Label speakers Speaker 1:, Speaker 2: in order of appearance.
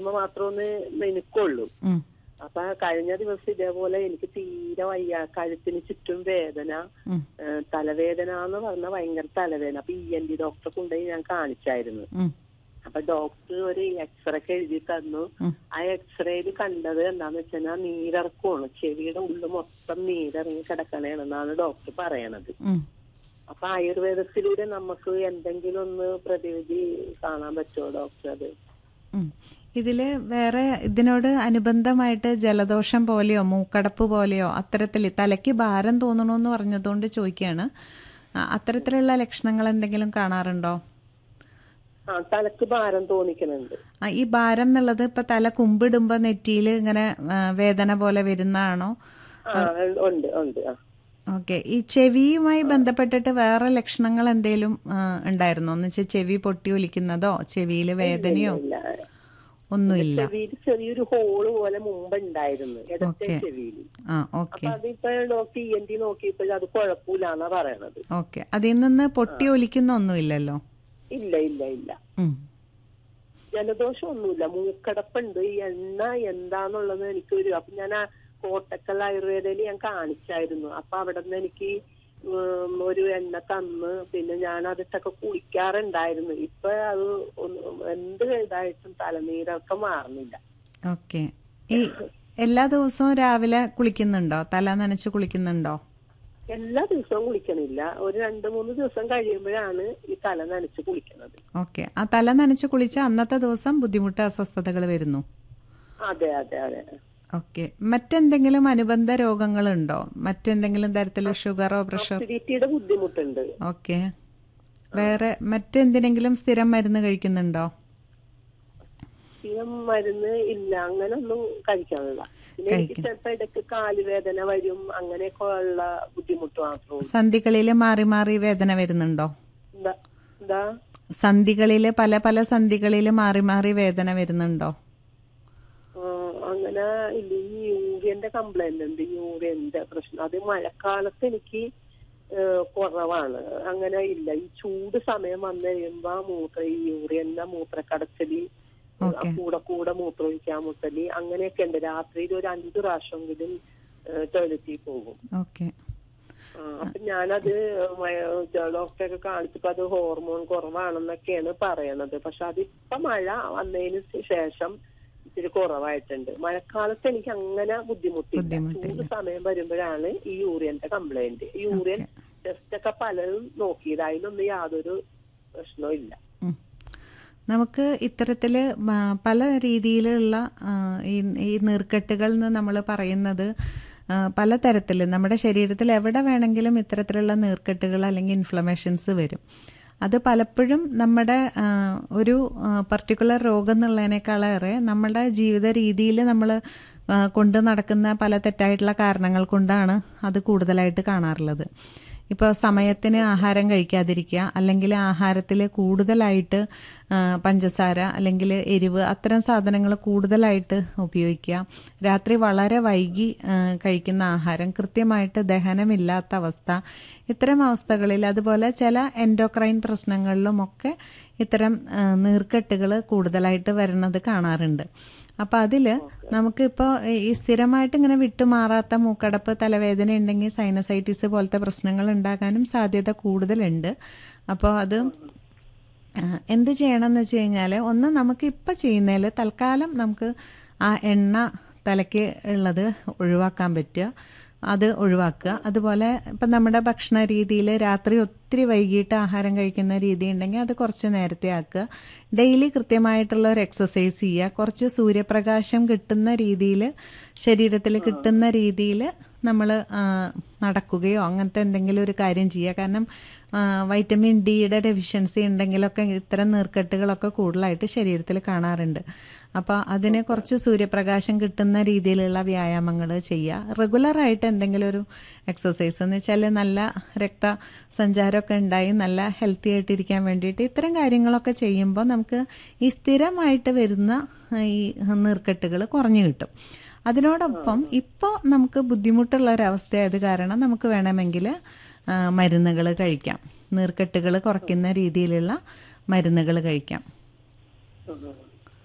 Speaker 1: ഓർമ്മ മാത്രമൊന്ന് എനിക്കുള്ളൂ
Speaker 2: ഉം.
Speaker 1: അപ്പൊ കഴിഞ്ഞ ദിവസം ഇതേപോലെ എനിക്ക് തീരെ വയ്യ കഴുത്തിന് ചുറ്റും വേദന
Speaker 2: ഉം.
Speaker 1: ഏഹ് തലവേദന എന്ന് പറഞ്ഞ ഭയങ്കര തലവേദന അപ്പൊ ഇ എൻ ഡി ഡോക്ടറെ കൊണ്ടുപോയി ഞാൻ കാണിച്ചായിരുന്നു
Speaker 2: ഉം.
Speaker 1: അപ്പൊ ഡോക്ടർ ഒരു എക്സ്റേ ഒക്കെ എഴുതി തന്നു
Speaker 2: ഉം.
Speaker 1: ആ എക്സ്റേയിൽ കണ്ടത് എന്താന്ന് വെച്ചാൽ നീരിറക്കമാണ് ചെവിയുടെ ഉള്ളിൽ മൊത്തം നീരിറങ്ങി കിടക്കണേണെന്നാണ് ഡോക്ടർ പറയണത്
Speaker 2: ഉം.
Speaker 1: അപ്പൊ ആയുർവേദത്തിലൂടെ നമുക്ക് എന്തെങ്കിലും ഒന്ന് പ്രതിവിധി കാണാൻ പറ്റുമോ ഡോക്ടർ അത്
Speaker 2: ഉം. ഇതില് വേറെ ഇതിനോട് അനുബന്ധമായിട്ട് ജലദോഷം പോലെയോ മൂക്കടപ്പ് പോലെയോ അത്തരത്തിൽ തലയ്ക്ക് ഭാരം തോന്നണമെന്ന് പറഞ്ഞതുകൊണ്ട് ചോദിക്കുകയാണ് ആ, അത്തരത്തിലുള്ള ലക്ഷണങ്ങൾ എന്തെങ്കിലും കാണാറുണ്ടോ
Speaker 1: ആ തലക്ക് ഭാരം തോന്നിക്കുന്നുണ്ട്
Speaker 2: ആ, ഈ ഭാരം എന്നുള്ളത് ഇപ്പൊ തല കുമ്പിടുമ്പോ നെറ്റിയിൽ ഇങ്ങനെ ആ, വേദന പോലെ വരുന്നതാണോ
Speaker 1: ആ ഉണ്ട് ഉണ്ട് ആ
Speaker 2: ഓക്കെ ഈ ചെവിയുമായി ബന്ധപ്പെട്ടിട്ട് വേറെ ലക്ഷണങ്ങൾ എന്തെങ്കിലും ആ, ഉണ്ടായിരുന്നോ എന്ന് വെച്ചാൽ ചെവി പൊട്ടി ഒലിക്കുന്നതോ ചെവിയിൽ വേദനയോ
Speaker 1: ഇല്ല
Speaker 2: ഒന്നുമില്ല
Speaker 1: ചെവിയിൽ ചെറിയൊരു ഹോള് പോലെ മുമ്പ് ഉണ്ടായിരുന്നു ഇടത്തെ ചെവിയിൽ
Speaker 2: ആ ഓക്കെ
Speaker 1: അപ്പൊ അതിപ്പോ ഡോക്ടർ ഇ എൻ ടി നോക്കിയപ്പോ അത് കുഴപ്പമില്ലാന്നാ പറയണത്
Speaker 2: ഓക്കെ അതിൽ നിന്ന് പൊട്ടി ഒലിക്കുന്ന ഒന്നുമില്ലല്ലോ
Speaker 1: ഇല്ല ഇല്ല ഇല്ല
Speaker 2: ഉം.
Speaker 1: ജലദോഷം ഒന്നുമില്ല മൂക്കടപ്പുണ്ട് ഈ എണ്ണ എന്താന്നുള്ളത് എനിക്ക് ഒരു അപ്പൊ ഞാൻ ആ കോട്ടക്കൽ ആയുർവേദയിൽ ഞാൻ കാണിച്ചായിരുന്നു അപ്പൊ അവിടെ നിന്ന് എനിക്ക് ഉം, ഒരു എണ്ണ തന്ന് പിന്നെ ഞാൻ അതിട്ടൊക്കെ കുളിക്കാറുണ്ടായിരുന്നു ഇപ്പൊ അത് ഒന്ന് എന്ത് ഇതായിട്ടും തലനീരൊക്കെ മാറുന്നില്ല
Speaker 2: ഓക്കെ ഈ എല്ലാ ദിവസവും രാവിലെ കുളിക്കുന്നുണ്ടോ തല നനച്ച് കുളിക്കുന്നുണ്ടോ
Speaker 1: എല്ലാ ദിവസവും കുളിക്കണില്ല ഒരു രണ്ട് മൂന്ന് ദിവസം കഴിയുമ്പോഴാണ് ഈ തല നനച്ച് കുളിക്കുന്നത്
Speaker 2: ഓക്കെ ആ തല നനച്ച് കുളിച്ച അന്നത്തെ ദിവസം ബുദ്ധിമുട്ട് അസ്വസ്ഥതകൾ വരുന്നു
Speaker 1: അതെ അതെ അതെ
Speaker 2: ഓക്കെ മറ്റെന്തെങ്കിലും അനുബന്ധ രോഗങ്ങളുണ്ടോ മറ്റെന്തെങ്കിലും തരത്തിലുള്ള ഷുഗറോ പ്രഷർ
Speaker 1: അസിഡിറ്റിയുടെ ബുദ്ധിമുട്ടുണ്ട്
Speaker 2: ഓക്കെ വേറെ മറ്റെന്തിനെങ്കിലും സ്ഥിരം മരുന്ന് കഴിക്കുന്നുണ്ടോ
Speaker 1: സ്ഥിരം മരുന്ന് ഇല്ല അങ്ങനെ ഒന്നും കഴിക്കാനില്ല പിന്നെ എനിക്ക് ചിലപ്പോ ഇടയ്ക്ക് കാലുവേദന വരും അങ്ങനെയൊക്കെ ഉള്ള ബുദ്ധിമുട്ട് മാത്രമേ
Speaker 2: സന്ധികളിൽ മാറി മാറി വേദന വരുന്നുണ്ടോ
Speaker 1: എന്താ എന്താ
Speaker 2: സന്ധികളിൽ പല പല സന്ധികളിൽ മാറി മാറി വേദന വരുന്നുണ്ടോ
Speaker 1: ആ, അങ്ങനെ ഇല്ല ഈ യൂറിയന്റെ കംപ്ലൈന്റ് ഉണ്ട് യൂറിയന്റെ പ്രശ്നം അത് മഴക്കാലത്ത് എനിക്ക് ഏ, കുറവാണ് അങ്ങനെ ഇല്ല ഈ ചൂട് സമയം വന്നു കഴിയുമ്പോ മൂത്ര ഈ യൂറിയന്റെ മൂത്രക്കടച്ചലി
Speaker 2: ഓക്കെ
Speaker 1: കൂടെ കൂടെ മൂത്രമൊഴിക്കാൻ മുട്ടലി അങ്ങനെയൊക്കെ ഉണ്ട് രാത്രിയിൽ ഒരു അഞ്ചു പ്രാവശ്യമെങ്കിലും ടോയ്ലറ്റിൽ പോകും
Speaker 2: ഓക്കെ
Speaker 1: ആ, അപ്പൊ ഞാനത് ഡോക്ടറൊക്കെ കാണിച്ചപ്പോ അത് ഹോർമോൺ കുറവാണെന്നൊക്കെയാണ് പറയണത് പക്ഷെ അതിപ്പോ മഴ വന്നതിന് ശേഷം ഇത്തിരി കുറവായിട്ടുണ്ട് മഴക്കാലത്ത് എനിക്ക് അങ്ങനെ ബുദ്ധിമുട്ടില്ല
Speaker 2: ബുദ്ധിമുട്ടില്ല.
Speaker 1: ചൂട് സമയം വരുമ്പോഴാണ് ഈ യൂറിയന്റെ കംപ്ലൈന്റ് യൂറിയൻ ടെസ്റ്റ് ഒക്കെ പലരും നോക്കിയത് അതിനൊന്നും യാതൊരു പ്രശ്നവും ഇല്ല
Speaker 2: ഉം. നമുക്ക് ഇത്തരത്തിൽ പല രീതിയിലുള്ള ആ, ഈ ഈ നീർക്കെട്ടുകൾ എന്ന് നമ്മൾ പറയുന്നത് ആ, പലതരത്തിൽ നമ്മുടെ ശരീരത്തിൽ എവിടെ വേണമെങ്കിലും ഇത്തരത്തിലുള്ള നീർക്കെട്ടുകൾ അല്ലെങ്കിൽ ഇൻഫ്ലമേഷൻസ് വരും അത് പലപ്പോഴും നമ്മുടെ ആ, ഒരു പർട്ടിക്കുലർ രോഗം എന്നുള്ളതിനേക്കാളേറെ നമ്മുടെ ജീവിത രീതിയിൽ നമ്മൾ കൊണ്ട് നടക്കുന്ന പല തെറ്റായിട്ടുള്ള കാരണങ്ങൾ കൊണ്ടാണ് അത് കൂടുതലായിട്ട് കാണാറുള്ളത് ഇപ്പോൾ സമയത്തിന് ആഹാരം കഴിക്കാതിരിക്കുക അല്ലെങ്കിൽ ആഹാരത്തിൽ കൂടുതലായിട്ട് ആ, പഞ്ചസാര അല്ലെങ്കിൽ എരിവ് അത്തരം സാധനങ്ങൾ കൂടുതലായിട്ട് ഉപയോഗിക്കുക രാത്രി വളരെ വൈകി ആ, കഴിക്കുന്ന ആഹാരം കൃത്യമായിട്ട് ദഹനമില്ലാത്ത അവസ്ഥ ഇത്തരം അവസ്ഥകളിൽ അതുപോലെ ചില എൻഡോക്രൈൻ പ്രശ്നങ്ങളിലും ഒക്കെ ഇത്തരം നീർക്കെട്ടുകൾ കൂടുതലായിട്ട് വരുന്നത് കാണാറുണ്ട് അപ്പോൾ അതിൽ നമുക്കിപ്പോൾ ഈ സ്ഥിരമായിട്ട് ഇങ്ങനെ വിട്ടുമാറാത്ത മൂക്കടപ്പ് തലവേദന ഉണ്ടെങ്കിൽ സൈനസൈറ്റിസ് പോലത്തെ പ്രശ്നങ്ങൾ ഉണ്ടാകാനും സാധ്യത കൂടുതലുണ്ട് അപ്പോൾ അത് ആ, എന്ത് ചെയ്യണം എന്ന് വെച്ച് കഴിഞ്ഞാൽ ഒന്ന് നമുക്ക് ഇപ്പം ചെയ്യുന്നതിൽ തൽക്കാലം നമുക്ക് ആ എണ്ണ തലയ്ക്ക് ഉള്ളത് ഒഴിവാക്കാൻ പറ്റുക അത് ഒഴിവാക്കുക അതുപോലെ ഇപ്പം നമ്മുടെ ഭക്ഷണ രീതിയിൽ രാത്രി ഒത്തിരി വൈകിട്ട് ആഹാരം കഴിക്കുന്ന രീതി ഉണ്ടെങ്കിൽ അത് കുറച്ച് നേരത്തെ ആക്കുക ഡെയിലി കൃത്യമായിട്ടുള്ള ഒരു എക്സസൈസ് ചെയ്യുക കുറച്ച് സൂര്യപ്രകാശം കിട്ടുന്ന രീതിയിൽ ശരീരത്തിൽ കിട്ടുന്ന രീതിയിൽ നമ്മൾ നടക്കുകയോ അങ്ങനത്തെ എന്തെങ്കിലും ഒരു കാര്യം ചെയ്യുക കാരണം ആ, വൈറ്റമിൻ ഡിയുടെ ഡെഫിഷ്യൻസി ഉണ്ടെങ്കിലൊക്കെ ഇത്തരം നീർക്കെട്ടുകളൊക്കെ കൂടുതലായിട്ട് ശരീരത്തിൽ കാണാറുണ്ട് അപ്പോൾ അതിന് കുറച്ച് സൂര്യപ്രകാശം കിട്ടുന്ന രീതിയിലുള്ള വ്യായാമങ്ങൾ ചെയ്യുക റെഗുലറായിട്ട് എന്തെങ്കിലും ഒരു എക്സസൈസ് എന്ന് വെച്ചാൽ നല്ല രക്തസഞ്ചാരമൊക്കെ ഉണ്ടായി നല്ല ഹെൽത്തി ആയിട്ടിരിക്കാൻ വേണ്ടിയിട്ട് ഇത്തരം കാര്യങ്ങളൊക്കെ ചെയ്യുമ്പോൾ നമുക്ക് ഈ സ്ഥിരമായിട്ട് വരുന്ന ആ, ഈ നീർക്കെട്ടുകൾ കുറഞ്ഞു കിട്ടും അതിനോടൊപ്പം ഇപ്പോൾ നമുക്ക് ബുദ്ധിമുട്ടുള്ള ഒരവസ്ഥയായത് കാരണം നമുക്ക് വേണമെങ്കിൽ മരുന്നുകൾ കഴിക്കാം നീർക്കെട്ടുകൾ കുറയ്ക്കുന്ന രീതിയിലുള്ള മരുന്നുകൾ കഴിക്കാം
Speaker 1: ഉം.